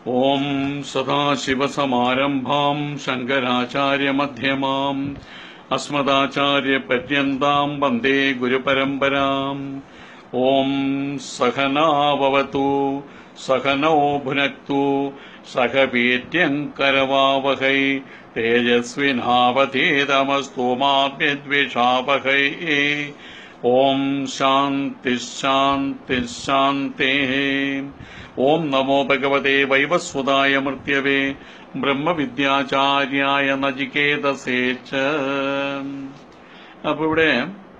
ഓം സദാശിവസമാരംഭാം ശങ്കരാചാര്യമധ്യമാം അസ്മദാചാര്യപര്യന്താം വന്ദേ ഗുരുപരമ്പരാം ഓം സഹനാവവതു സഹനോ ഭുനക്തു സഹ വീര്യങ്കരവാവഹൈ തേജസ്വിനാവധീതമസ്തു മാദ്വിദ്വിഷാവഹൈ ഓം ശാന്തി ശാന്തി ശാന്തേ ഓം നമോ ഭഗവതേ വൈവസ്വതായ മൃത്യവേ ബ്രഹ്മവിദ്യാചാര്യായ നചികേതസേ ച അപ്പൊ ഇവിടെ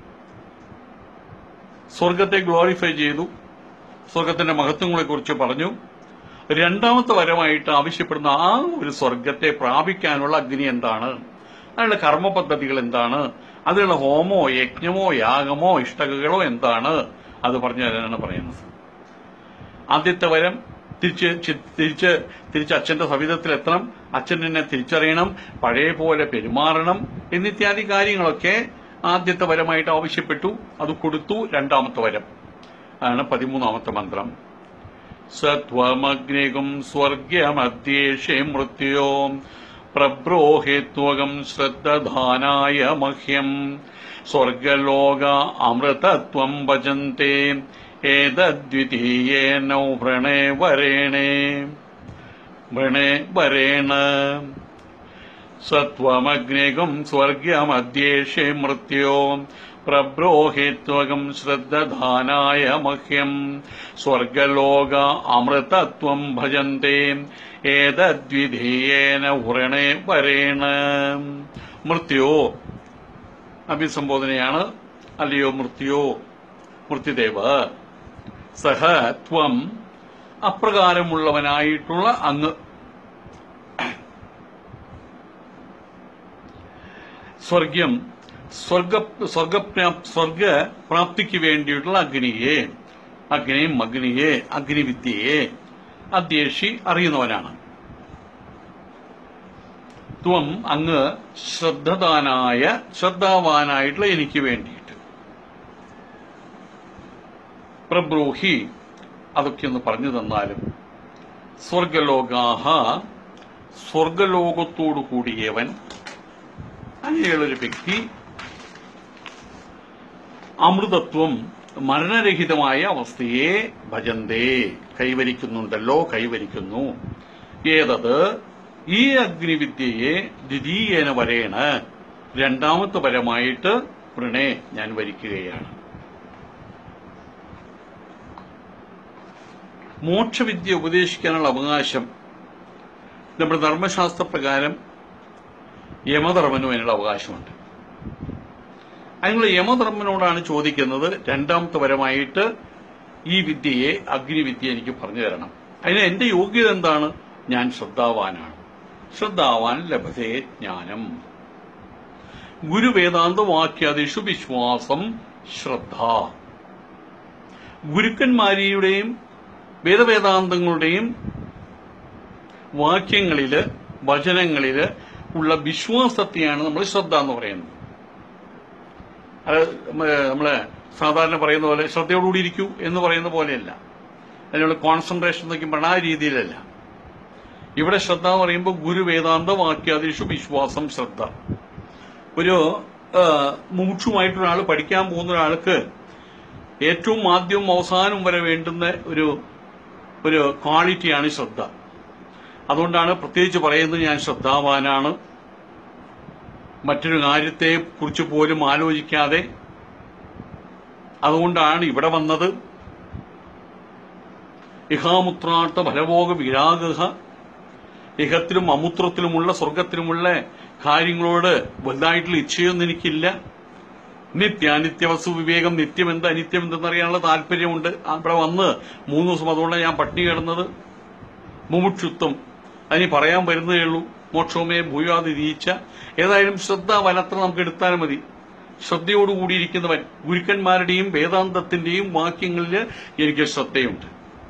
സ്വർഗത്തെ ഗ്ലോറിഫൈ ചെയ്തു സ്വർഗത്തിന്റെ മഹത്വങ്ങളെ കുറിച്ച് പറഞ്ഞു രണ്ടാമത്തെ വരമായിട്ട് ആവശ്യപ്പെടുന്ന ആ ഒരു സ്വർഗത്തെ പ്രാപിക്കാനുള്ള അഗ്നി എന്താണ് അതിനുള്ള കർമ്മ പദ്ധതികൾ എന്താണ് അതിനുള്ള ഹോമോ യജ്ഞമോ യാഗമോ ഇഷ്ടകകളോ എന്താണ് അത് പറഞ്ഞു തരാനാണ് പറയുന്നത് ആദ്യത്തെ വരം തിരിച്ച് ചി- തിരിച്ച് തിരിച്ച് അച്ഛന്റെ സവിധത്തിൽ എത്തണം അച്ഛൻ എന്നെ തിരിച്ചറിയണം പഴയ പോലെ പെരുമാറണം എന്നിത്യാദി കാര്യങ്ങളൊക്കെ ആദ്യത്തെ വരമായിട്ട് ആവശ്യപ്പെട്ടു അത് കൊടുത്തു രണ്ടാമത്തെ വരം അതാണ് പതിമൂന്നാമത്തെ മന്ത്രം സത്വമഗ്നികും സ്വർഗ്യമധ്യേഷേ മൃത്യോ പ്രബ്രോഹിത്വകം ശ്രദ്ധധാനായ മഹ്യം സ്വർഗലോക അമൃതത്വം ഭജന്തെ ഏതദ്വിതീയേനൗ വ്രണേ വരേണേ വ്രണേ വരേണ സത്വമഗ്നികും സ്വർഗ്യമധ്യേഷേ മൃത്യോ പ്രബ്രോഹിത്വകം ശ്രദ്ധധാനായ മഹ്യം സ്വർഗലോക അമൃതത്വം ഭജന്തെ ഏതദ്വിധീയേന വ്രണേ വരേണ മൃത്യോ അഭിസംബോധനയാണ് അല്ലയോ മൃത്യോ മൃത്യുദേവ സഹ ത്വം അപ്രകാരമുള്ളവനായിട്ടുള്ള അങ്ങ് സ്വർഗ്യം സ്വർഗ സ്വർഗ സ്വർഗ പ്രാപ്തിക്ക് വേണ്ടിയിട്ടുള്ള അഗ്നിയെ അഗ്നിയും അഗ്നിയെ അഗ്നിവിദ്യയെ അധ്യേഷി അറിയുന്നവനാണ് ത്വം അങ്ങ് ശ്രദ്ധദാനായ ശ്രദ്ധാവാനായിട്ടുള്ള എനിക്ക് വേണ്ടിയിട്ട് പ്രബ്രൂഹി അതൊക്കെ ഒന്ന് പറഞ്ഞു തന്നാലും സ്വർഗലോകാഹ സ്വർഗലോകത്തോടു കൂടിയവൻ അങ്ങനെയുള്ളൊരു വ്യക്തി അമൃതത്വം മരണരഹിതമായ അവസ്ഥയെ ഭജന്തേ കൈവരിക്കുന്നുണ്ടല്ലോ കൈവരിക്കുന്നു ഏതത് ഈ അഗ്നിവിദ്യയെ ദ്വിതീയേന വരേണ രണ്ടാമത്തെ വരമായിട്ട് പ്രണേ ഞാൻ വരിക്കുകയാണ് മോക്ഷവിദ്യ ഉപദേശിക്കാനുള്ള അവകാശം നമ്മുടെ ധർമ്മശാസ്ത്ര പ്രകാരം യമധർമ്മനും അതിനുള്ള അവകാശമുണ്ട് അതിനുള്ള യമധർമ്മനോടാണ് ചോദിക്കുന്നത് രണ്ടാമത്തെ പരമായിട്ട് ഈ വിദ്യയെ അഗ്നിവിദ്യ എനിക്ക് പറഞ്ഞു തരണം അതിന് എന്റെ യോഗ്യത എന്താണ് ഞാൻ ശ്രദ്ധാവാനാണ് ശ്രദ്ധാവാൻ ലഭതേ ജ്ഞാനം ഗുരുവേദാന്ത വാക്യാദിഷു വിശ്വാസം ശ്രദ്ധ ഗുരുക്കന്മാരിയുടെയും വേദവേദാന്തങ്ങളുടെയും വാക്യങ്ങളില് വചനങ്ങളില് ഉള്ള വിശ്വാസത്തെയാണ് നമ്മൾ ശ്രദ്ധ എന്ന് പറയുന്നത് അത് നമ്മ- നമ്മള് സാധാരണ പറയുന്ന പോലെ ശ്രദ്ധയോടുകൂടി ഇരിക്കൂ എന്ന് പറയുന്ന പോലെയല്ല അതിനുള്ള കോൺസെൻട്രേഷൻ എന്നൊക്കെ പറഞ്ഞാൽ ആ രീതിയിലല്ല ഇവിടെ ശ്രദ്ധ എന്ന് പറയുമ്പോൾ ഗുരു വേദാന്ത വാക്യാദിഷു വിശ്വാസം ശ്രദ്ധ ഒരു ആ, മുമുക്ഷുമായിട്ടൊരാൾ ഒരാൾ പഠിക്കാൻ പോകുന്ന ഒരാൾക്ക് ഏറ്റവും ആദ്യവും അവസാനവും വരെ വേണ്ടുന്ന ഒരു ഒരു ക്വാളിറ്റിയാണ് ശ്രദ്ധ അതുകൊണ്ടാണ് പ്രത്യേകിച്ച് പറയുന്നത് ഞാൻ ശ്രദ്ധാവാനാണ് മറ്റൊരു കാര്യത്തെ കുറിച്ച് പോലും ആലോചിക്കാതെ അതുകൊണ്ടാണ് ഇവിടെ വന്നത് ഇഹാമുത്രാർത്ഥ ഫലഭോഗ വിരാഗ ഇഹത്തിലും അമുത്രത്തിലുമുള്ള സ്വർഗത്തിലുമുള്ള കാര്യങ്ങളോട് വലുതായിട്ടുള്ള ഇച്ഛയൊന്നും എനിക്കില്ല നിത്യാനിത്യ വസ്തു വിവേകം നിത്യം എന്ത് അനിത്യം എന്തെന്നറിയാനുള്ള താല്പര്യമുണ്ട് അവിടെ വന്ന് മൂന്ന് ദിവസം അതുകൊണ്ടാണ് ഞാൻ പട്ടിണി കിടന്നത് മുമുക്ഷുത്വം അതിന് പറയാൻ വരുന്നതേ ഉള്ളൂ മോക്ഷവുമേ ഭൂയാതി നീച്ച ഏതായാലും ശ്രദ്ധ വനത്ര നമുക്ക് എടുത്താൽ മതി ശ്രദ്ധയോടുകൂടിയിരിക്കുന്നവൻ ഗുരുക്കന്മാരുടെയും വേദാന്തത്തിന്റെയും വാക്യങ്ങളിൽ എനിക്ക് ശ്രദ്ധയുണ്ട്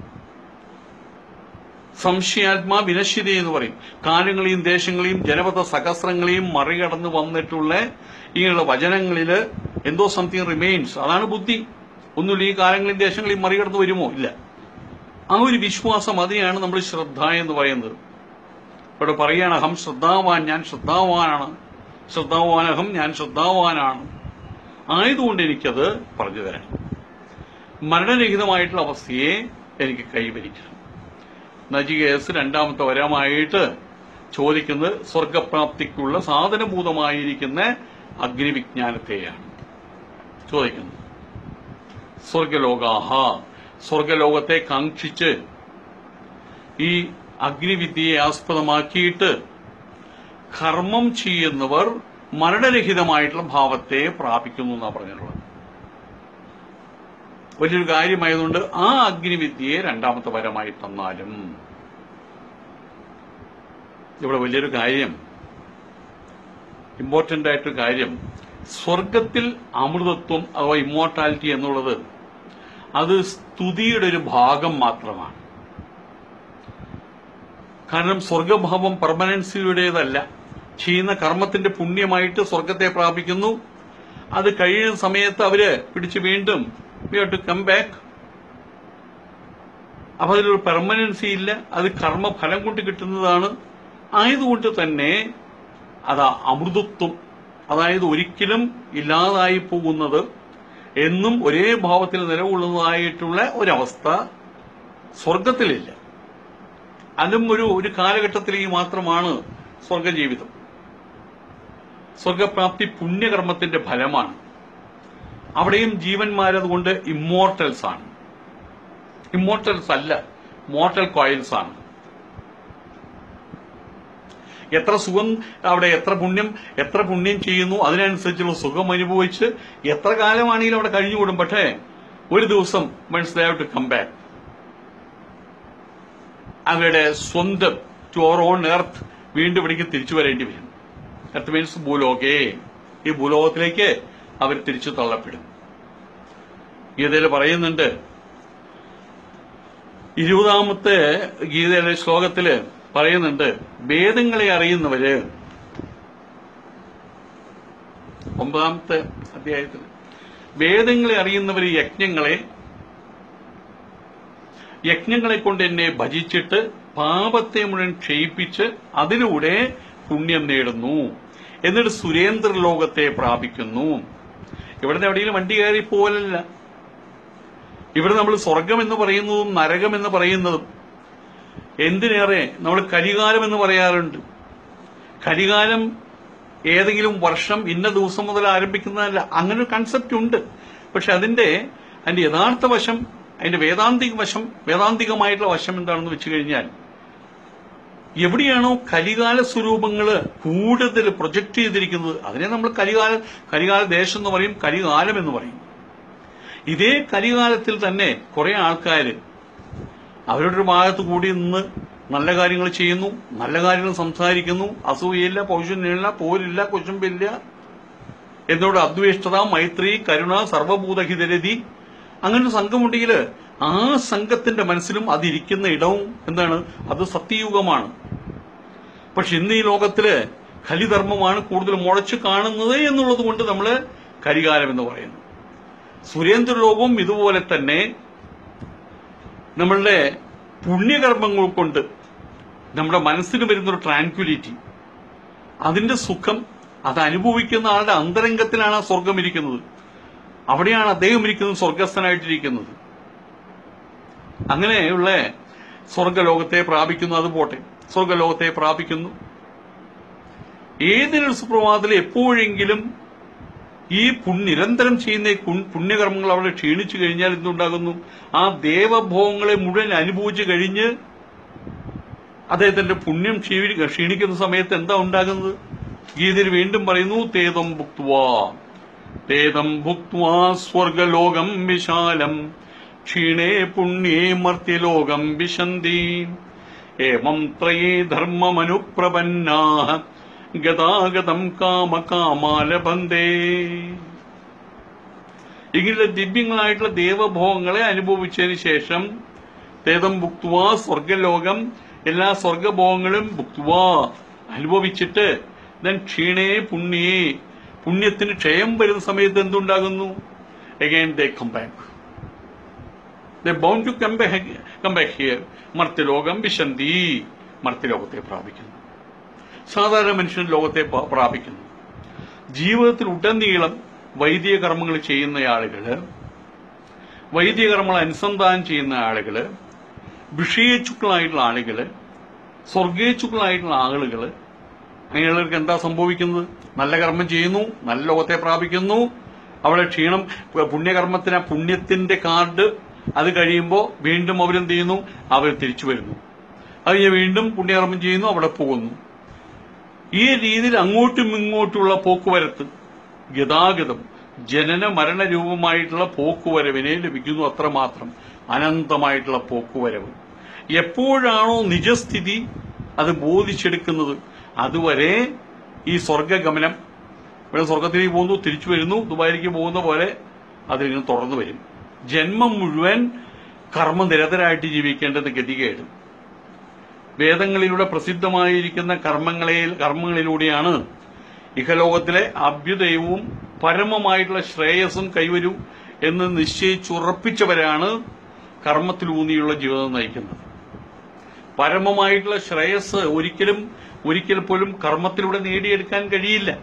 സംശയാത്മാ വിനശ്യത എന്ന് പറയും കാലങ്ങളെയും ദേശങ്ങളെയും ജനപദ സഹസ്രങ്ങളെയും മറികടന്ന് വന്നിട്ടുള്ള ഇങ്ങനെയുള്ള വചനങ്ങളില് എന്തോ സംതിങ് റിമെയിൻസ് അതാണ് ബുദ്ധി ഒന്നുമില്ല ഈ കാലങ്ങളെയും ദേശങ്ങളെയും മറികടന്ന് വരുമോ ഇല്ല ആ ഒരു വിശ്വാസം അതിനെയാണ് നമ്മൾ ശ്രദ്ധ എന്ന് പറയുന്നത് ഇവിടെ പറയാണ് അഹം ശ്രദ്ധാവാൻ ഞാൻ ശ്രദ്ധാവാനാണ് ശ്രദ്ധാവാനഹം ഞാൻ ശ്രദ്ധാവാനാണ് ആയതുകൊണ്ട് എനിക്കത് പറഞ്ഞു തരണം മരണരഹിതമായിട്ടുള്ള അവസ്ഥയെ എനിക്ക് കൈവരിക്കണം നജികേസ് രണ്ടാമത്തെ വരമായിട്ട് ചോദിക്കുന്നത് സ്വർഗപ്രാപ്തിക്കുള്ള സാധനഭൂതമായിരിക്കുന്ന അഗ്നിവിജ്ഞാനത്തെയാണ് ചോദിക്കുന്നത് സ്വർഗലോകാഹ സ്വർഗലോകത്തെ കാക്ഷിച്ച് ഈ അഗ്നിവിദ്യയെ ആസ്പദമാക്കിയിട്ട് കർമ്മം ചെയ്യുന്നവർ മരണരഹിതമായിട്ടുള്ള ഭാവത്തെ പ്രാപിക്കുന്നു എന്നാണ് പറഞ്ഞിട്ടുള്ളത് വലിയൊരു കാര്യമായതുകൊണ്ട് ആ അഗ്നിവിദ്യയെ രണ്ടാമത്തെ വരമായി തന്നാലും ഇവിടെ വലിയൊരു കാര്യം ഇമ്പോർട്ടന്റ് ആയിട്ടൊരു കാര്യം സ്വർഗത്തിൽ അമൃതത്വം അഥവാ ഇമ്മോർട്ടാലിറ്റി എന്നുള്ളത് അത് സ്തുതിയുടെ ഒരു ഭാഗം മാത്രമാണ് കാരണം സ്വർഗഭാവം പെർമനൻസിയുടേതല്ല ചെയ്യുന്ന കർമ്മത്തിന്റെ പുണ്യമായിട്ട് സ്വർഗത്തെ പ്രാപിക്കുന്നു അത് കഴിയുന്ന സമയത്ത് അവര് പിടിച്ച് വീണ്ടും വി ടു കം ബാക്ക് അപ്പൊ അതിലൊരു പെർമനൻസി ഇല്ല അത് കർമ്മഫലം കൊണ്ട് കിട്ടുന്നതാണ് ആയതുകൊണ്ട് തന്നെ അത് അമൃതത്വം അതായത് ഒരിക്കലും ഇല്ലാതായി പോകുന്നത് എന്നും ഒരേ ഭാവത്തിൽ നിലകൊള്ളുന്നതായിട്ടുള്ള ഒരവസ്ഥ സ്വർഗത്തിലില്ല അതും ഒരു ഒരു കാലഘട്ടത്തിലേക്ക് മാത്രമാണ് സ്വർഗജീവിതം സ്വർഗപ്രാപ്തി പുണ്യകർമ്മത്തിന്റെ ഫലമാണ് അവിടെയും ജീവന്മാരതുകൊണ്ട് ഇമ്മോർട്ടൽസ് ആണ് ഇമ്മോർട്ടൽസ് അല്ല മോർട്ടൽ കോയിൽസ് ആണ് എത്ര സുഖം അവിടെ എത്ര പുണ്യം എത്ര പുണ്യം ചെയ്യുന്നു അതിനനുസരിച്ചുള്ള സുഖം അനുഭവിച്ച് എത്ര കാലമാണെങ്കിലും അവിടെ കഴിഞ്ഞുകൂടും പക്ഷേ ഒരു ദിവസം മനസ്സിലായി ടു കം ബാക്ക് അവരുടെ സ്വന്തം ടു അവർ ഓൺ എർത്ത് വീണ്ടും ഇവിടേക്ക് തിരിച്ചു വരേണ്ടി വരും എർത്ത് മീൻസ് ഭൂലോകേ ഈ ഭൂലോകത്തിലേക്ക് അവർ തിരിച്ചു തള്ളപ്പെടും ഗീതയിൽ പറയുന്നുണ്ട് ഇരുപതാമത്തെ ഗീതയിലെ ശ്ലോകത്തില് പറയുന്നുണ്ട് വേദങ്ങളെ അറിയുന്നവര് ഒമ്പതാമത്തെ അധ്യായത്തിൽ വേദങ്ങളെ അറിയുന്നവര് യജ്ഞങ്ങളെ യജ്ഞങ്ങളെ കൊണ്ട് എന്നെ ഭജിച്ചിട്ട് പാപത്തെ മുഴുവൻ ക്ഷയിപ്പിച്ച് അതിലൂടെ പുണ്യം നേടുന്നു എന്നിട്ട് സുരേന്ദ്ര ലോകത്തെ പ്രാപിക്കുന്നു ഇവിടുന്ന് എവിടെയെങ്കിലും വണ്ടി കയറി പോലല്ല ഇവിടെ നമ്മൾ സ്വർഗം എന്ന് പറയുന്നതും നരകം എന്ന് പറയുന്നതും എന്തിനേറെ നമ്മൾ കലികാലം എന്ന് പറയാറുണ്ട് കലികാലം ഏതെങ്കിലും വർഷം ഇന്ന ദിവസം മുതൽ ആരംഭിക്കുന്നതല്ല അങ്ങനെ ഒരു കൺസെപ്റ്റ് ഉണ്ട് പക്ഷെ അതിന്റെ അതിന്റെ യഥാർത്ഥ വശം അതിന്റെ വേദാന്തിക വശം വേദാന്തികമായിട്ടുള്ള വശം എന്താണെന്ന് വെച്ച് കഴിഞ്ഞാൽ എവിടെയാണോ കലികാല സ്വരൂപങ്ങള് കൂടുതൽ പ്രൊജക്ട് ചെയ്തിരിക്കുന്നത് അതിനെ നമ്മൾ കലികാല കലികാല ദേശം എന്ന് പറയും കലികാലം എന്ന് പറയും ഇതേ കലികാലത്തിൽ തന്നെ കുറെ ആൾക്കാര് അവരുടെ ഒരു ഭാഗത്ത് കൂടി നിന്ന് നല്ല കാര്യങ്ങൾ ചെയ്യുന്നു നല്ല കാര്യങ്ങൾ സംസാരിക്കുന്നു അസൂയയില്ല പൗഷന്യമില്ല പോരില്ല കുശുമ്പില്ല എന്നോട് അദ്വേഷ്ടത മൈത്രി കരുണ സർവഭൂതഹിതരതി അങ്ങനെ ഒരു സംഘമുണ്ടെങ്കിൽ ആ സംഘത്തിന്റെ മനസ്സിലും അതിരിക്കുന്ന ഇടവും എന്താണ് അത് സത്യയുഗമാണ് പക്ഷെ ഇന്ന് ഈ ലോകത്തില് കലിധർമ്മമാണ് കൂടുതൽ മുളച്ചു കാണുന്നത് എന്നുള്ളത് കൊണ്ട് നമ്മള് കരികാലം എന്ന് പറയുന്നു സുരേന്ദ്രലോകവും ഇതുപോലെ തന്നെ നമ്മളുടെ പുണ്യകർമ്മങ്ങൾ കൊണ്ട് നമ്മുടെ മനസ്സിന് വരുന്നൊരു ട്രാൻക്വിലിറ്റി അതിന്റെ സുഖം അത് അനുഭവിക്കുന്ന ആളുടെ അന്തരംഗത്തിലാണ് ആ സ്വർഗം ഇരിക്കുന്നത് അവിടെയാണ് അദ്ദേഹം ഇരിക്കുന്നത് സ്വർഗസ്ഥനായിട്ടിരിക്കുന്നത് അങ്ങനെയുള്ള സ്വർഗലോകത്തെ പ്രാപിക്കുന്നു അത് പോട്ടെ സ്വർഗലോകത്തെ പ്രാപിക്കുന്നു ഏതൊരു സുപ്രഭാതത്തിൽ എപ്പോഴെങ്കിലും ഈ പുണ്യ നിരന്തരം ചെയ്യുന്ന ഈ കുൺ- പുണ്യകർമ്മങ്ങൾ അവിടെ ക്ഷീണിച്ചു കഴിഞ്ഞാൽ എന്തുണ്ടാകുന്നു ആ ദേവഭോഗങ്ങളെ മുഴുവൻ അനുഭവിച്ചു കഴിഞ്ഞ് അദ്ദേഹത്തിന്റെ പുണ്യം ക്ഷീണി- ക്ഷീണിക്കുന്ന സമയത്ത് എന്താ ഉണ്ടാകുന്നത് ഗീതയിൽ വീണ്ടും പറയുന്നു തേതം ഭുക്വാ തേതം ഭുക്വാ സ്വർഗലോകം വിശാലം ക്ഷീണേ പുണ്യേ മർത്യലോകം വിശന്തി ഏവം ത്രയേ ധർമ്മമനുപ്രപന്നാ ഗതാഗതം കാമകാമാലബന്ധേ ഇങ്ങനെ ദിവ്യങ്ങളായിട്ടുള്ള ദേവഭോഗങ്ങളെ അനുഭവിച്ചതിന് ശേഷം തേതം ഭുക്തുവാ സ്വർഗലോകം എല്ലാ സ്വർഗഭോഗങ്ങളും ഭുക്തുവാ അനുഭവിച്ചിട്ട് ദൻ ക്ഷീണേ പുണ്യേ പുണ്യത്തിന് ക്ഷയം വരുന്ന സമയത്ത് എന്തുണ്ടാകുന്നു again they come back the bound to come back here മർത്യലോകം വിശന്തി മർത്യലോകത്തെ പ്രാപിക്കുന്നു സാധാരണ മനുഷ്യൻ ലോകത്തെ പ- പ്രാപിക്കുന്നു ജീവിതത്തിൽ ഉടനീളം വൈദിക കർമ്മങ്ങൾ ചെയ്യുന്ന ആളുകള് വൈദിക കർമ്മങ്ങൾ അനുസന്ധാനം ചെയ്യുന്ന ആളുകള് വിഷയേച്ചുക്കളായിട്ടുള്ള ആളുകള് സ്വർഗേച്ചുക്കളായിട്ടുള്ള ആളുകള് അങ്ങനെയുള്ളവർക്ക് എന്താ സംഭവിക്കുന്നത് നല്ല കർമ്മം ചെയ്യുന്നു നല്ല ലോകത്തെ പ്രാപിക്കുന്നു അവിടെ ക്ഷീണം പുണ്യകർമ്മത്തിന് ആ പുണ്യത്തിന്റെ കാർഡ് അത് കഴിയുമ്പോൾ വീണ്ടും അവരെന്ത് ചെയ്യുന്നു അവർ തിരിച്ചു വരുന്നു അത് കഴിഞ്ഞ് വീണ്ടും പുണ്യകർമ്മം ചെയ്യുന്നു അവിടെ പോകുന്നു ഈ രീതിയിൽ അങ്ങോട്ടും ഇങ്ങോട്ടുമുള്ള പോക്കുവരത്ത് ഗതാഗതം ജനന മരണ രൂപമായിട്ടുള്ള പോക്കുവരവിനെ ലഭിക്കുന്നു അത്രമാത്രം അനന്തമായിട്ടുള്ള പോക്കുവരവ് എപ്പോഴാണോ നിജസ്ഥിതി അത് ബോധിച്ചെടുക്കുന്നത് അതുവരെ ഈ സ്വർഗഗമനം ഇവിടെ സ്വർഗത്തിലേക്ക് പോകുന്നു തിരിച്ചു വരുന്നു ദുബായിലേക്ക് പോകുന്ന പോലെ അതിങ്ങനെ തുടർന്നു വരും ജന്മം മുഴുവൻ കർമ്മനിരതരായിട്ട് ജീവിക്കേണ്ടത് ഗതികേട് വേദങ്ങളിലൂടെ പ്രസിദ്ധമായിരിക്കുന്ന കർമ്മങ്ങളെ കർമ്മങ്ങളിലൂടെയാണ് ഇഹലോകത്തിലെ അഭ്യുദയവും പരമമായിട്ടുള്ള ശ്രേയസ്സും കൈവരൂ എന്ന് നിശ്ചയിച്ചുറപ്പിച്ചവരാണ് കർമ്മത്തിലൂന്നിയുള്ള ജീവിതം നയിക്കുന്നത് പരമമായിട്ടുള്ള ശ്രേയസ് ഒരിക്കലും ഒരിക്കൽ പോലും കർമ്മത്തിലൂടെ നേടിയെടുക്കാൻ കഴിയില്ല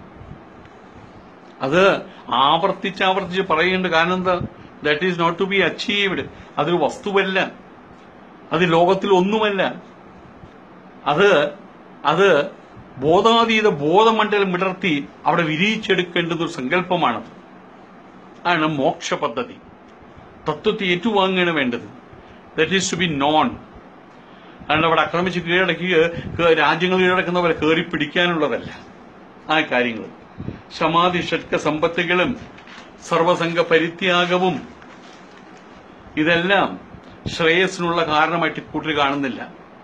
അത് ആവർത്തിച്ച് ആവർത്തിച്ച് പറയേണ്ട കാരണം എന്താ that is not to be achieved അതൊരു വസ്തുവല്ല അത് ലോകത്തിൽ ഒന്നുമല്ല അത് അത് ബോധാതീത ബോധമണ്ഡലം വിടർത്തി അവിടെ വിരിയിച്ചെടുക്കേണ്ടുന്ന ഒരു സങ്കല്പമാണത് ആണ് മോക്ഷ പദ്ധതി തത്വത്തെ ഏറ്റുവാങ്ങുകയാണ് വേണ്ടത് that is to be non കാരണം അവിടെ ആക്രമിച്ച് കീഴടക്കി രാജ്യങ്ങൾ കീഴടക്കുന്നവരെ കയറി പിടിക്കാനുള്ളതല്ല ആ കാര്യങ്ങൾ സമാധി ഷഡ്ക സമ്പത്തുകളും സർവസംഘ പരിത്യാഗവും ഇതെല്ലാം ശ്രേയസിനുള്ള കാരണമായിട്ട് കൂട്ടർ കാണുന്നില്ല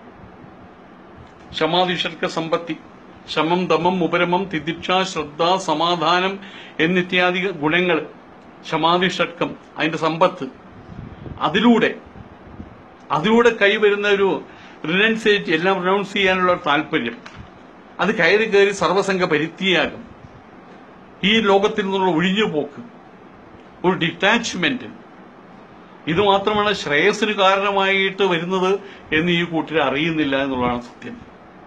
സമാധി ഷഡ്ക സമ്പത്തി ശമം ദമം ഉപരമം തിദിക്ഷ ശ്രദ്ധ സമാധാനം എന്നിത്യാദി ഗുണങ്ങൾ സമാധി ഷഡ്കം അതിന്റെ സമ്പത്ത് അതിലൂടെ അതിലൂടെ കൈവരുന്ന ഒരു റിനൗൺസിയേറ്റ് എല്ലാം റിനൗൺസ് ചെയ്യാനുള്ള ഒരു താല്പര്യം അത് കയറി കയറി സർവസംഘ പരിത്യാഗം ഈ ലോകത്തിൽ നിന്നുള്ള ഒഴിഞ്ഞുപോക്ക് ഒരു ഡിറ്റാച്ച്മെന്റ് ഇത് മാത്രമാണ് ശ്രേയസിന് കാരണമായിട്ട് വരുന്നത് എന്ന് ഈ കൂട്ടർ അറിയുന്നില്ല എന്നുള്ളതാണ് സത്യം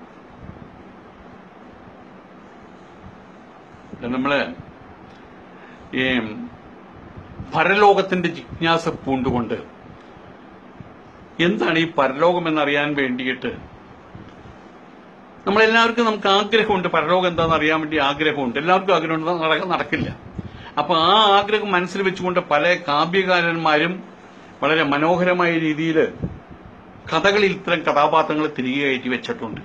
നമ്മള് ഈ പരലോകത്തിന്റെ ജിജ്ഞാസ പൂണ്ടുകൊണ്ട് എന്താണ് ഈ പരലോകം എന്നറിയാൻ വേണ്ടിയിട്ട് നമ്മളെല്ലാവർക്കും നമുക്ക് ആഗ്രഹമുണ്ട് പരലോകം എന്താണെന്ന് അറിയാൻ വേണ്ടി ആഗ്രഹമുണ്ട് എല്ലാവർക്കും ആഗ്രഹമുണ്ട് നടക്ക- നടക്കില്ല അപ്പൊ ആ ആഗ്രഹം മനസ്സിൽ വെച്ചുകൊണ്ട് പല കാവ്യകാരന്മാരും വളരെ മനോഹരമായ രീതിയിൽ കഥകളിൽ ഇത്തരം കഥാപാത്രങ്ങളെ തിരികെ കയറ്റി വെച്ചിട്ടുണ്ട്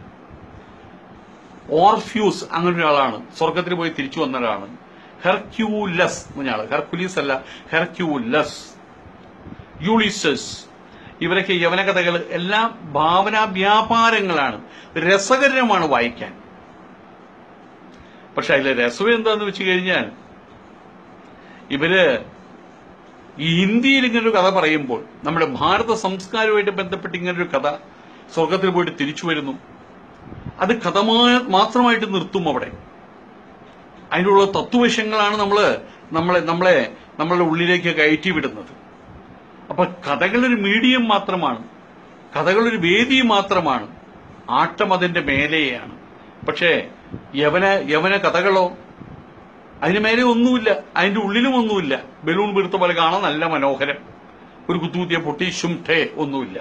ഓർഫ്യൂസ് അങ്ങനെ ഒരാളാണ് സ്വർഗത്തിൽ പോയി തിരിച്ചു വന്ന ഒരാളാണ് ഹെർക്യൂലസ് എന്നയാള് ഹെർക്കുലീസ് അല്ല ഹെർക്യൂലസ് യൂളിസസ് ഇവരൊക്കെ യവന കഥകൾ എല്ലാം ഭാവനാ വ്യാപാരങ്ങളാണ് രസകരമാണ് വായിക്കാൻ പക്ഷെ അതിലെ രസം എന്താന്ന് വെച്ച് കഴിഞ്ഞാൽ ഇവര് ഈ ഹിന്ദിയിൽ ഇങ്ങനൊരു കഥ പറയുമ്പോൾ നമ്മുടെ ഭാരത സംസ്കാരവുമായിട്ട് ബന്ധപ്പെട്ട് ഇങ്ങനൊരു കഥ സ്വർഗത്തിൽ പോയിട്ട് തിരിച്ചു വരുന്നു അത് കഥ മാ- മാത്രമായിട്ട് നിർത്തും അവിടെ അതിനുള്ള തത്വവശങ്ങളാണ് നമ്മള് നമ്മളെ നമ്മളെ നമ്മളുടെ ഉള്ളിലേക്ക് കയറ്റി വിടുന്നത് അപ്പൊ കഥകളൊരു മീഡിയം മാത്രമാണ് കഥകളൊരു വേദി മാത്രമാണ് ആട്ടം അതിന്റെ മേലെയാണ് പക്ഷേ യവന യവന കഥകളോ അതിന് മേലെ ഒന്നുമില്ല അതിന്റെ ഉള്ളിലും ഒന്നുമില്ല ബലൂൺ വീർത്ത പോലെ കാണാൻ നല്ല മനോഹരം ഒരു കുത്തുകുത്തിയ പൊട്ടി ശുംഠേ ഒന്നുമില്ല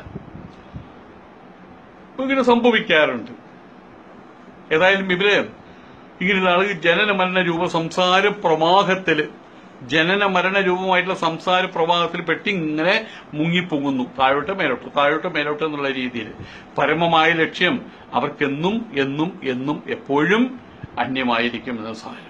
അപ്പൊ ഇങ്ങനെ സംഭവിക്കാറുണ്ട് ഏതായാലും ഇവര് ഇങ്ങനെയുള്ള ആളുകൾ ജനന മരണ രൂപ സംസാര പ്രവാഹത്തില് ജനന മരണ രൂപമായിട്ടുള്ള സംസാര പ്രവാഹത്തിൽ പെട്ടി ഇങ്ങനെ മുങ്ങിപ്പൊങ്ങുന്നു താഴോട്ട് മേലോട്ട് താഴോട്ട് മേലോട്ട് എന്നുള്ള രീതിയിൽ പരമമായ ലക്ഷ്യം അവർക്കെന്നും എന്നും എന്നും എപ്പോഴും അന്യമായിരിക്കും എന്ന സാരം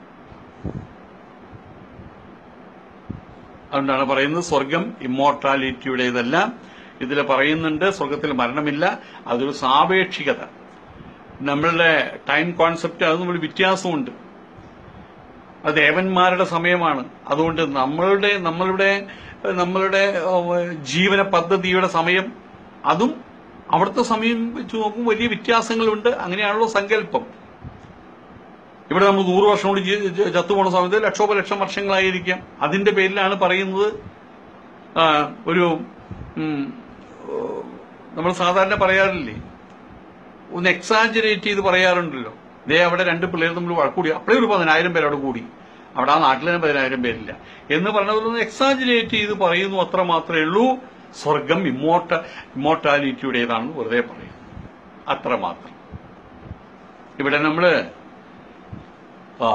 അതുകൊണ്ടാണ് പറയുന്നത് സ്വർഗം ഇമ്മോർട്ടാലിറ്റിയുടേതല്ല ഇതിൽ പറയുന്നുണ്ട് സ്വർഗത്തിൽ മരണമില്ല അതൊരു സാപേക്ഷികത നമ്മളുടെ ടൈം കോൺസെപ്റ്റ് അത് നമ്മൾ വ്യത്യാസമുണ്ട് അത് ദേവന്മാരുടെ സമയമാണ് അതുകൊണ്ട് നമ്മളുടെ നമ്മളുടെ നമ്മളുടെ ഏഹ്, ജീവന പദ്ധതിയുടെ സമയം അതും അവിടുത്തെ സമയം വെച്ച് നോക്കുമ്പോൾ വലിയ വ്യത്യാസങ്ങളുണ്ട് അങ്ങനെയാണല്ലോ സങ്കല്പം ഇവിടെ നമ്മൾ നൂറ് വർഷം കൊണ്ട് ജീ- ജ- ചത്തുപോണ സമയത്ത് ലക്ഷോപലക്ഷം വർഷങ്ങളായിരിക്കാം അതിന്റെ പേരിലാണ് പറയുന്നത് ആ, ഒരു ഉം, ഓ, നമ്മൾ സാധാരണ പറയാറില്ലേ ഒന്ന് എക്സാജറേറ്റ് ചെയ്ത് പറയാറുണ്ടല്ലോ ദേ അവിടെ രണ്ട് പിള്ളേർ തമ്മിൽ വഴക്കൂടി അപ്പോഴേ ഒരു പതിനായിരം പേര് അവിടെ കൂടി അവിടെ ആ നാട്ടിൽ തന്നെ പതിനായിരം പേരില്ല എന്ന് പറഞ്ഞതൊന്ന് എക്സാജറേറ്റ് ചെയ്ത് പറയുന്നു അത്ര മാത്രമേ ഉള്ളൂ സ്വർഗം ഇമ്മോട്ട ഇമ്മോർട്ടാലിറ്റിയുടേതാണെന്ന് വെറുതെ പറയുന്നു അത്ര മാത്രം ഇവിടെ നമ്മള് ആ,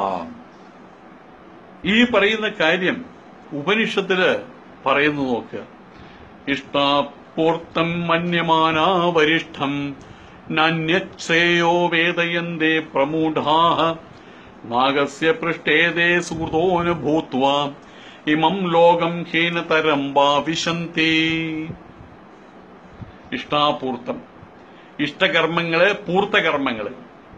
ഈ പറയുന്ന കാര്യം ഉപനിഷത്തില് പറയുന്നു നോക്കുക ഇഷ്ടാപൂർത്തം മന്യമാനാ വരിഷ്ഠം നാന്യശ്രേയോ വേദയന്തേ പ്രമൂഢാഹ നാഗസ്യ പൃഷ്ടേതേ സുഹൃതോന് ഭൂത്വാ ഇമം ലോകം ഹീനതരം ഭാവിശന്തി ഇഷ്ടാപൂർത്തം ഇഷ്ടകർമ്മങ്ങള് പൂർത്തകർമ്മങ്ങള്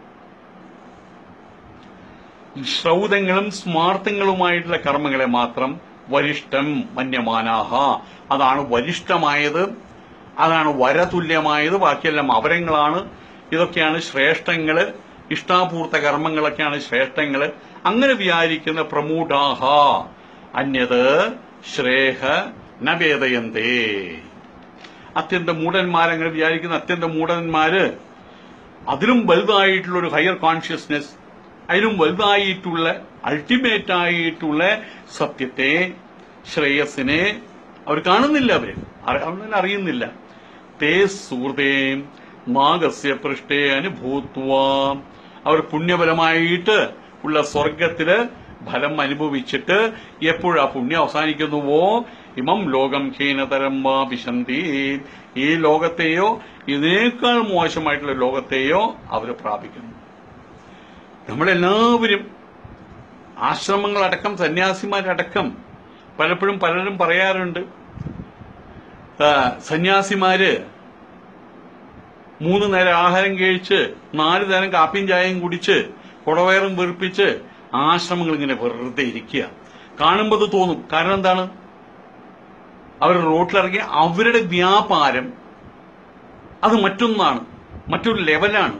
ശ്രൗതങ്ങളും സ്മാർത്ഥങ്ങളുമായിട്ടുള്ള കർമ്മങ്ങളെ മാത്രം വരിഷ്ഠം മന്യമാനാഹ അതാണ് വരിഷ്ഠമായത് അതാണ് വരതുല്യമായത് ബാക്കിയെല്ലാം അവരങ്ങളാണ് ഇതൊക്കെയാണ് ശ്രേഷ്ഠങ്ങള് ഇഷ്ടാപൂർത്ത കർമ്മങ്ങളൊക്കെയാണ് ശ്രേഷ്ഠങ്ങള് അങ്ങനെ വിചാരിക്കുന്ന പ്രമൂഢാഹ അന്യത് ശ്രേഹ നവേദയന്തേ അത്യന്തം മൂഢന്മാരങ്ങനെ വിചാരിക്കുന്ന അത്യന്തം മൂഢന്മാര് അതിലും വലുതായിട്ടുള്ള ഒരു ഹയർ കോൺഷ്യസ്നെസ് അതിലും വലുതായിട്ടുള്ള അൾട്ടിമേറ്റ് ആയിട്ടുള്ള സത്യത്തെ ശ്രേയസിനെ അവർ കാണുന്നില്ല അവര് അറി- അവരെ അറിയുന്നില്ല തേ സുഹൃതേ നാഗസ്യ പൃഷ്ഠേ അനുഭൂത്വ അവർ പുണ്യബലമായിട്ട് ഉള്ള സ്വർഗത്തില് ഫലം അനുഭവിച്ചിട്ട് എപ്പോഴാ പുണ്യം അവസാനിക്കുന്നുവോ ഇമം ലോകം ഹീനതരം വാ വിശന്തി ഈ ലോകത്തെയോ ഇതിനേക്കാൾ മോശമായിട്ടുള്ള ലോകത്തെയോ അവർ പ്രാപിക്കുന്നു നമ്മളെല്ലാവരും ആശ്രമങ്ങളടക്കം സന്യാസിമാരടക്കം പലപ്പോഴും പലരും പറയാറുണ്ട് ആ, സന്യാസിമാര് മൂന്ന് നേരം ആഹാരം കഴിച്ച് നാല് നേരം കാപ്പിയും ചായയും കുടിച്ച് കുടവയറും വെറുപ്പിച്ച് ആശ്രമങ്ങൾ ഇങ്ങനെ വെറുതെ ഇരിക്കുക കാണുമ്പോൾ അത് തോന്നും കാരണം എന്താണ് അവർ റോട്ടിലിറങ്ങി അവരുടെ വ്യാപാരം അത് മറ്റൊന്നാണ് മറ്റൊരു ലെവലാണ്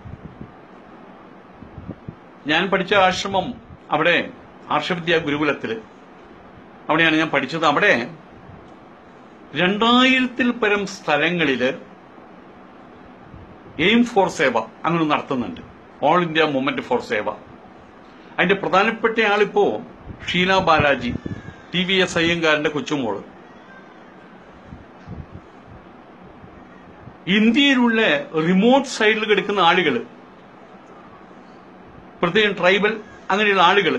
ഞാൻ പഠിച്ച ആശ്രമം അവിടെ ആർഷവിദ്യ ഗുരുകുലത്തില് അവിടെയാണ് ഞാൻ പഠിച്ചത് അവിടെ രണ്ടായിരത്തിൽ പരം സ്ഥലങ്ങളില് എയിം ഫോർ സേവ അങ്ങനെ നടത്തുന്നുണ്ട് all India movement for Seva അതിന്റെ പ്രധാനപ്പെട്ട ആളിപ്പോ Sheela Balaji T V S അയ്യങ്കാരന്റെ കൊച്ചുമോള് ഇന്ത്യയിലുള്ള റിമോട്ട് സൈഡിൽ കിടക്കുന്ന ആളുകൾ പ്രത്യേകം ട്രൈബൽ അങ്ങനെയുള്ള ആളുകൾ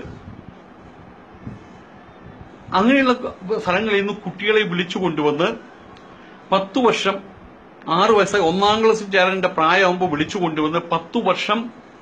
അങ്ങനെയുള്ള സ്ഥലങ്ങളിൽ നിന്ന് കുട്ടികളെ വിളിച്ചു കൊണ്ടുവന്ന് പത്തു വർഷം ആറു വയസ്സായി ഒന്നാം ക്ലാസ്സിൽ ചേരേണ്ട പ്രായമാകുമ്പോൾ വിളിച്ചു കൊണ്ടുവന്ന് പത്തു വർഷം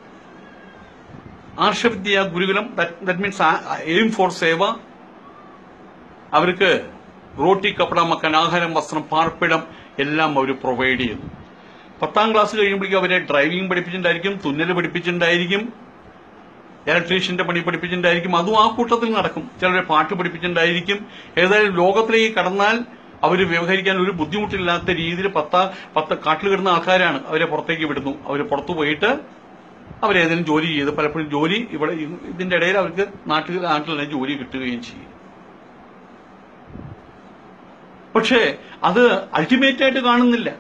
Arsha Vidya Gurukulam that means aim for Seva അവർക്ക് റോട്ടി കപ്പട മക്കാൻ ആഹാരം വസ്ത്രം പാർപ്പിടം എല്ലാം അവർ പ്രൊവൈഡ് ചെയ്യുന്നു പത്താം ക്ലാസ് കഴിയുമ്പോഴേക്കും അവരെ ഡ്രൈവിംഗ് പഠിപ്പിച്ചിട്ടുണ്ടായിരിക്കും തുന്നൽ പഠിപ്പിച്ചിട്ടുണ്ടായിരിക്കും ഇലക്ട്രീഷ്യന്റെ പണി പഠിപ്പിച്ചിട്ടുണ്ടായിരിക്കും അതും ആ കൂട്ടത്തിൽ നടക്കും ചിലരെ പാട്ട് പഠിപ്പിച്ചിട്ടുണ്ടായിരിക്കും ഏതായാലും ലോകത്തിലേക്ക് കടന്നാൽ അവർ വ്യവഹരിക്കാൻ ഒരു ബുദ്ധിമുട്ടില്ലാത്ത രീതിയിൽ പത്ത പത്ത് കാട്ടിൽ കിടന്ന ആൾക്കാരാണ് അവരെ പുറത്തേക്ക് വിടുന്നു അവർ പുറത്തു പോയിട്ട് അവരേതെങ്കിലും ജോലി ചെയ്ത് പലപ്പോഴും ജോലി ഇവിടെ ഇതിന്റെ ഇടയിൽ അവർക്ക് നാട്ടിൽ നാട്ടിൽ തന്നെ ജോലി കിട്ടുകയും ചെയ്യും പക്ഷേ അത് അൾട്ടിമേറ്റ് ആയിട്ട് കാണുന്നില്ല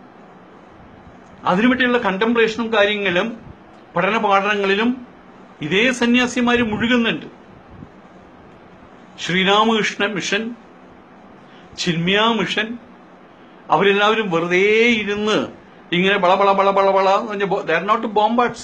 അതിനു വേണ്ടിയുള്ള കണ്ടംപ്ലേഷനും കാര്യങ്ങളും പഠന പാഠനങ്ങളിലും ഇതേ സന്യാസിമാര് മുഴുകുന്നുണ്ട് ശ്രീരാമകൃഷ്ണ മിഷൻ ചിന്മയ മിഷൻ അവരെല്ലാവരും വെറുതെ ഇരുന്ന് ഇങ്ങനെ ബള ബള ബള ബള ബള ദർ നോട്ട് ബോംബാർഡ്സ്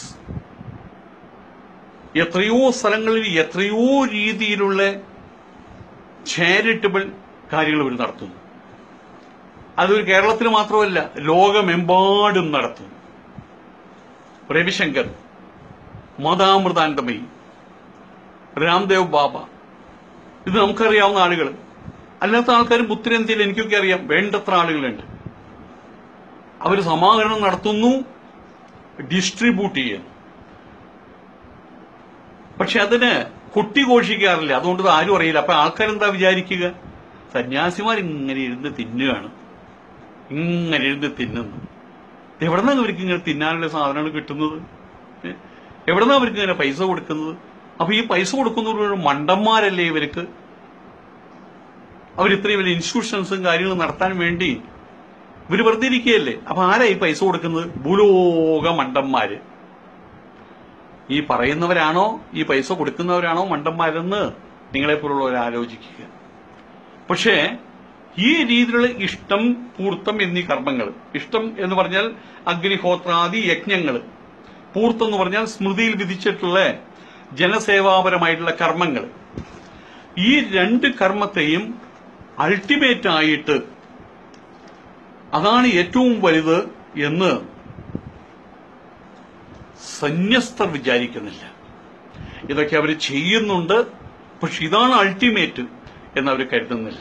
എത്രയോ സ്ഥലങ്ങളിൽ എത്രയോ രീതിയിലുള്ള ചാരിറ്റബിൾ കാര്യങ്ങൾ ഇവർ നടത്തുന്നു അതൊരു കേരളത്തിൽ മാത്രമല്ല ലോകമെമ്പാടും നടത്തുന്നു രവിശങ്കർ മതാമൃതാനന്ദമയി രാംദേവ് ബാബ ഇത് നമുക്കറിയാവുന്ന ആളുകൾ അല്ലാത്ത ആൾക്കാരും ഉത്തരേന്ത്യയിൽ എനിക്കൊക്കെ അറിയാം വേണ്ടത്ര ആളുകളുണ്ട് അവർ സമാഹരണം നടത്തുന്നു ഡിസ്ട്രിബ്യൂട്ട് ചെയ്യുന്നു പക്ഷെ അതിന് കൊട്ടിഘോഷിക്കാറില്ല അതുകൊണ്ട് ഇത് ആരും അറിയില്ല അപ്പൊ ആൾക്കാരെന്താ വിചാരിക്കുക സന്യാസിമാർ ഇങ്ങനെ ഇരുന്ന് തിന്നുകയാണ് ഇങ്ങനെ ഇരുന്ന് തിന്നുന്നു എവിടെന്നാണ് ഇവർക്ക് ഇങ്ങനെ തിന്നാനുള്ള സാധനങ്ങൾ കിട്ടുന്നത് ഏ? എവിടെന്നാ അവർക്ക് ഇങ്ങനെ പൈസ കൊടുക്കുന്നത് അപ്പൊ ഈ പൈസ കൊടുക്കുന്നവർ മണ്ടന്മാരല്ലേ ഇവർക്ക് അവർ ഇത്രയും വലിയ ഇൻസ്റ്റിറ്റ്യൂഷൻസും കാര്യങ്ങളും നടത്താൻ വേണ്ടി ഇവര് വെറുതെ ഇരിക്കുകയല്ലേ അപ്പൊ ആരാ ഈ പൈസ കൊടുക്കുന്നത് ഭൂലോക മണ്ടന്മാര് ഈ പറയുന്നവരാണോ ഈ പൈസ കൊടുക്കുന്നവരാണോ മണ്ടന്മാരെന്ന് നിങ്ങളെപ്പോലുള്ളവർ ആലോചിക്കുക പക്ഷേ ഈ രീതിയിലുള്ള ഇഷ്ടം പൂർത്തം എന്നീ കർമ്മങ്ങൾ ഇഷ്ടം എന്ന് പറഞ്ഞാൽ അഗ്നിഹോത്രാദി യജ്ഞങ്ങൾ പൂർത്തം എന്ന് പറഞ്ഞാൽ സ്മൃതിയിൽ വിധിച്ചിട്ടുള്ള ജനസേവാപരമായിട്ടുള്ള കർമ്മങ്ങൾ ഈ രണ്ട് കർമ്മത്തെയും അൾട്ടിമേറ്റ് ആയിട്ട് അതാണ് ഏറ്റവും വലുത് എന്ന് സന്യസ്തർ വിചാരിക്കുന്നില്ല ഇതൊക്കെ അവർ ചെയ്യുന്നുണ്ട് പക്ഷെ ഇതാണ് അൾട്ടിമേറ്റ് എന്ന് അവർ കരുതുന്നില്ല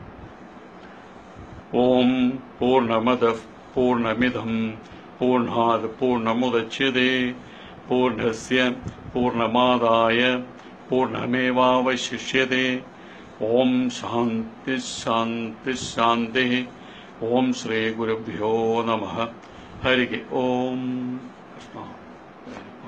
ഓം പൂർണ്ണമത പൂർണ്ണമിതം പൂർണ്ണാത് പൂർണ്ണമുദച്യതേ പൂർണ്ണസ്യ പൂർണ്ണമാദായ പൂർണ്ണമേവാവശിഷ്യതേ ഓം ശാന്തി ശാന്തി ശാന്തി ഓം ശ്രീ ഗുരുഭ്യോ നമ ഹരി ഓം കൃഷ്ണ